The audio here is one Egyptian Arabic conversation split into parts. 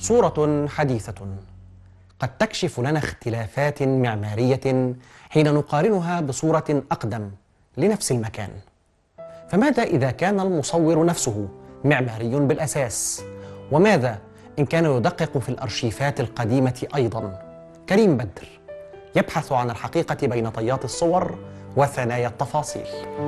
صورة حديثة قد تكشف لنا اختلافات معمارية حين نقارنها بصورة أقدم لنفس المكان فماذا إذا كان المصور نفسه معماري بالأساس؟ وماذا إن كان يدقق في الأرشيفات القديمة أيضا؟ كريم بدر يبحث عن الحقيقة بين طيات الصور وثنايا التفاصيل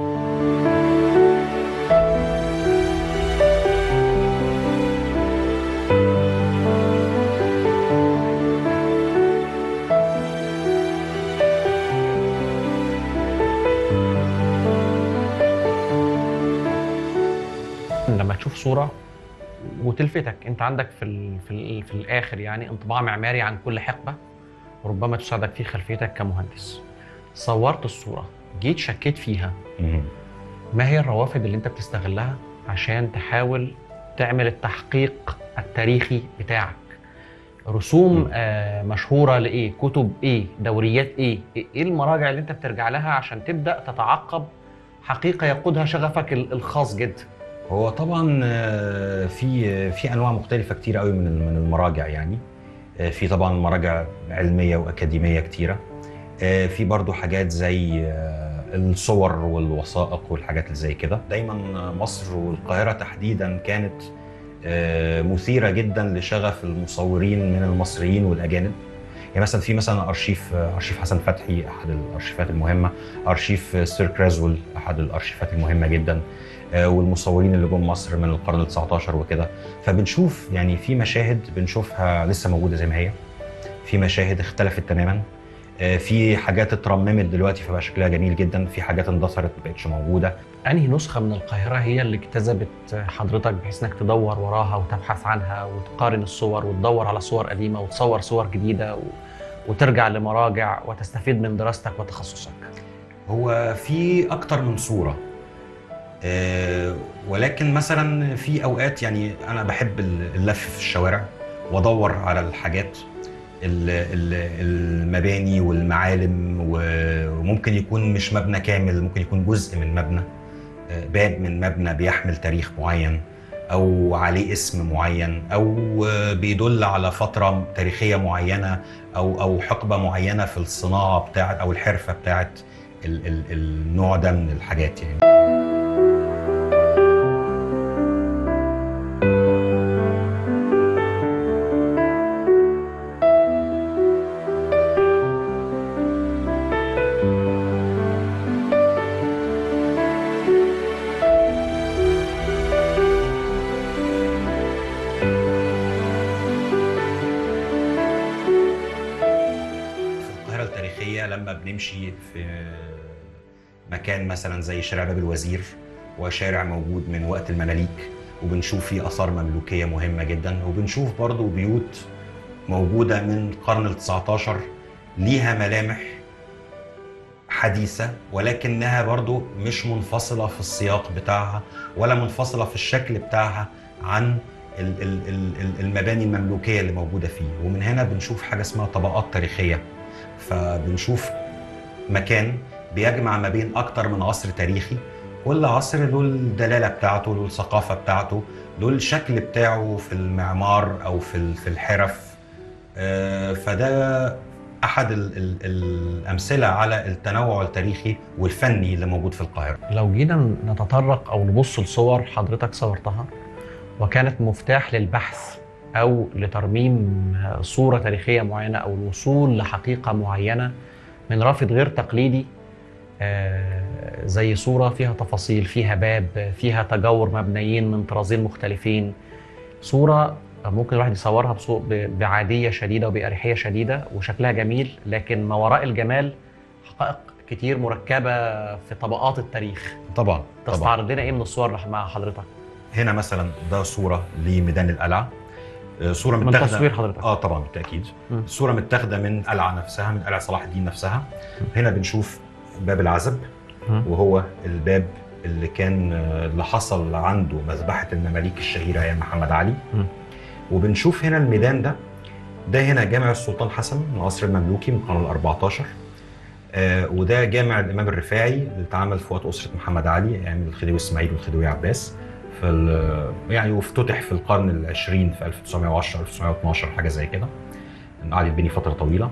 لما تشوف صوره وتلفتك انت عندك في ال في, ال في الاخر يعني انطباع معماري عن كل حقبه ربما تساعدك في خلفيتك كمهندس صورت الصوره جيت شكيت فيها ما هي الروافد اللي انت بتستغلها عشان تحاول تعمل التحقيق التاريخي بتاعك رسوم آه مشهوره لايه كتب ايه دوريات ايه ايه المراجع اللي انت بترجع لها عشان تبدا تتعقب حقيقه يقودها شغفك ال- الخاص جدا هو طبعا آه، في في انواع مختلفه كتير قوي من من المراجع يعني آه، في طبعا مراجع علميه واكاديميه كتيره آه، في برضو حاجات زي آه، الصور والوثائق والحاجات اللي زي كده دايما مصر والقاهره تحديدا كانت آه، مثيره جدا لشغف المصورين من المصريين والاجانب يعني مثلا في مثلا ارشيف آه، ارشيف حسن فتحي احد الارشيفات المهمه ارشيف آه، سير كرازول احد الارشيفات المهمه جدا آه، والمصورين اللي جم مصر من القرن ال 19 وكده فبنشوف يعني في مشاهد بنشوفها لسه موجوده زي ما هي في مشاهد اختلفت تماما آه، في حاجات اترممت دلوقتي فبقى شكلها جميل جدا في حاجات اندثرت ما بقتش موجوده انهي نسخه من القاهره هي اللي اجتذبت حضرتك بحيث انك تدور وراها وتبحث عنها وتقارن الصور وتدور على صور قديمه وتصور صور جديده و... وترجع لمراجع وتستفيد من دراستك وتخصصك هو في اكتر من صوره آه، ولكن مثلا في اوقات يعني انا بحب اللف في الشوارع وادور على الحاجات ال- ال- المباني والمعالم و- وممكن يكون مش مبنى كامل ممكن يكون جزء من مبنى آه، باب من مبنى بيحمل تاريخ معين او عليه اسم معين او آه، بيدل على فتره تاريخيه معينه او او حقبه معينه في الصناعه بتاعت او الحرفه بتاعت ال- ال- النوع ده من الحاجات يعني في القاهرة التاريخية لما بنمشي في مكان مثلا زي شارع باب الوزير وشارع موجود من وقت المماليك وبنشوف فيه آثار مملوكية مهمة جدا وبنشوف برضو بيوت موجودة من القرن ال 19 ليها ملامح حديثة ولكنها برضو مش منفصلة في السياق بتاعها ولا منفصلة في الشكل بتاعها عن ال- ال- ال- ال- المباني المملوكية اللي موجودة فيه ومن هنا بنشوف حاجة اسمها طبقات تاريخية فبنشوف مكان بيجمع ما بين أكتر من عصر تاريخي كل عصر له الدلالة بتاعته له الثقافة بتاعته له الشكل بتاعه في المعمار أو في ال- في الحرف آه، فده أحد ال- ال- الأمثلة على التنوع التاريخي والفني اللي موجود في القاهرة لو جينا نتطرق او نبص لصور حضرتك صورتها وكانت مفتاح للبحث او لترميم صوره تاريخيه معينه او الوصول لحقيقه معينه من رافد غير تقليدي آه، زي صوره فيها تفاصيل فيها باب فيها تجاور مبنيين من طرازين مختلفين صوره ممكن الواحد يصورها بصو- ب- بعاديه شديده وباريحيه شديده وشكلها جميل لكن ما وراء الجمال حقائق كتير مركبه في طبقات التاريخ طبعا طبعا تستعرض لنا ايه من الصور اللي مع حضرتك هنا مثلا ده صورة لميدان القلعة آه، صورة من متاخدة تصوير حضرتك اه طبعا بالتاكيد مم. الصوره متاخده من القلعه نفسها من قلعه صلاح الدين نفسها هنا بنشوف باب العزب مم. وهو الباب اللي كان آه، اللي حصل عنده مذبحه المماليك الشهيره ايام محمد علي مم. وبنشوف هنا الميدان ده ده هنا جامع السلطان حسن من العصر المملوكي من القرن ال 14 آه وده جامع الامام الرفاعي اللي اتعمل في وقت اسره محمد علي ايام الخديوي اسماعيل والخديوي عباس في ال- يعني وافتتح في القرن العشرين في 1910 1912 حاجه زي كده قعد يتبني فتره طويله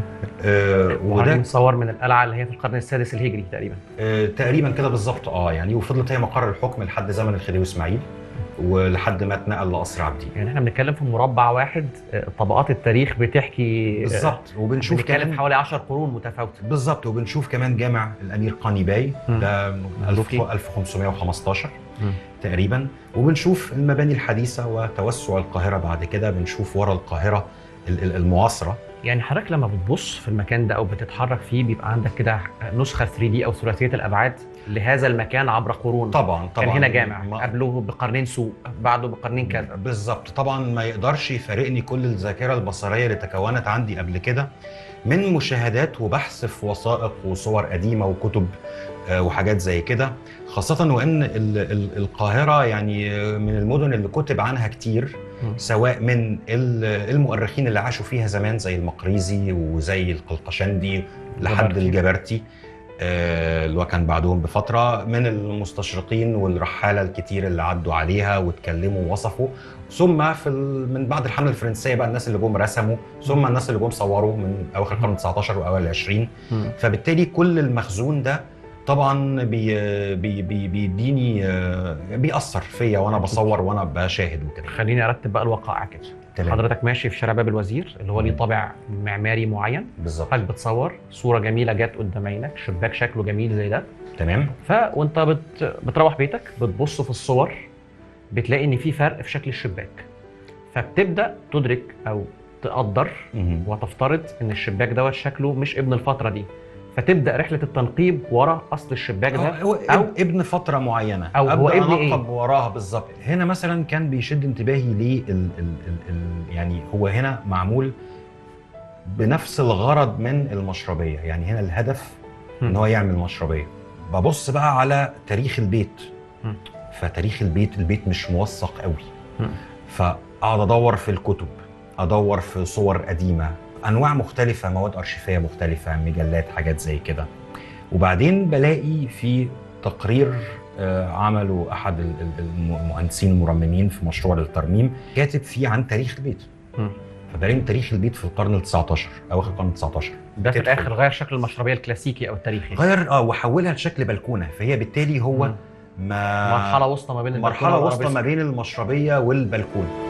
آه، وده وده مصور من القلعه اللي هي في القرن السادس الهجري تقريبا آه، تقريبا كده بالظبط اه يعني وفضلت هي مقر الحكم لحد زمن الخديوي اسماعيل ولحد ما اتنقل لقصر عابدين يعني احنا بنتكلم في مربع واحد آه، طبقات التاريخ بتحكي آه، بالظبط وبنشوف بنتكلم في كمان حوالي 10 قرون متفاوته بالظبط وبنشوف كمان جامع الامير قانيباي مم. ده مملوكي. 1000 1515 مم. تقريبا وبنشوف المباني الحديثه وتوسع القاهره بعد كده بنشوف ورا القاهره ال- ال- المعاصره يعني حضرتك لما بتبص في المكان ده او بتتحرك فيه بيبقى عندك كده نسخه 3 دي او ثلاثيه الابعاد لهذا المكان عبر قرون طبعا طبعا كان هنا جامع ما- قبله بقرنين سوق بعده بقرنين كذا بالظبط طبعا ما يقدرش يفارقني كل الذاكره البصريه اللي تكونت عندي قبل كده من مشاهدات وبحث في وثائق وصور قديمه وكتب آه، وحاجات زي كده خاصة وإن ال- ال- القاهرة يعني آه، من المدن اللي كتب عنها كتير مم. سواء من ال- المؤرخين اللي عاشوا فيها زمان زي المقريزي وزي القلقشندي لحد الجبرتي. الجبرتي آه، اللي هو كان بعدهم بفترة من المستشرقين والرحالة الكتير اللي عدوا عليها واتكلموا ووصفوا ثم في ال... من بعد الحملة الفرنسية بقى الناس اللي جم رسموا ثم الناس اللي جم صوروا من أواخر القرن 19 وأوائل العشرين مم. فبالتالي كل المخزون ده طبعا بي بي بي بيديني آه، بيأثر فيا وانا بصور وانا بشاهد وكده خليني ارتب بقى الوقائع كده تمام. حضرتك ماشي في شارع باب الوزير اللي هو ليه طابع معماري معين بالظبط حضرتك بتصور صوره جميله جت قدام عينك شباك شكله جميل زي ده تمام ف وانت بت... بتروح بيتك بتبص في الصور بتلاقي ان في فرق في شكل الشباك فبتبدا تدرك او تقدر مهم. وتفترض ان الشباك دوت شكله مش ابن الفتره دي فتبدا رحله التنقيب ورا اصل الشباك ده هو أو- أو ابن فترة معينة أو هو أبدأ ابن إيه؟ أنقب وراها بالظبط هنا مثلا كان بيشد انتباهي ليه ال ال ال ال يعني هو هنا معمول بنفس الغرض من المشربية يعني هنا الهدف ان هو يعمل مشربيه ببص بقى على تاريخ البيت مم. فتاريخ البيت البيت مش موثق قوي مم. فاقعد ادور في الكتب ادور في صور قديمه انواع مختلفه مواد ارشيفيه مختلفه مجلات حاجات زي كده وبعدين بلاقي في تقرير آه، عمله احد ال- ال- الم- المهندسين المرممين في مشروع للترميم كاتب فيه عن تاريخ البيت مم. فبلاقي إن تاريخ البيت في القرن ال 19 اواخر القرن ال 19 ده في تدخل. الاخر غير شكل المشربيه الكلاسيكي او التاريخي غير اه وحولها لشكل بلكونه فهي بالتالي هو مم. ما مرحله وسطى ما بين البلكونة مرحله وسطى والأرابيسك. ما بين المشربيه والبلكونه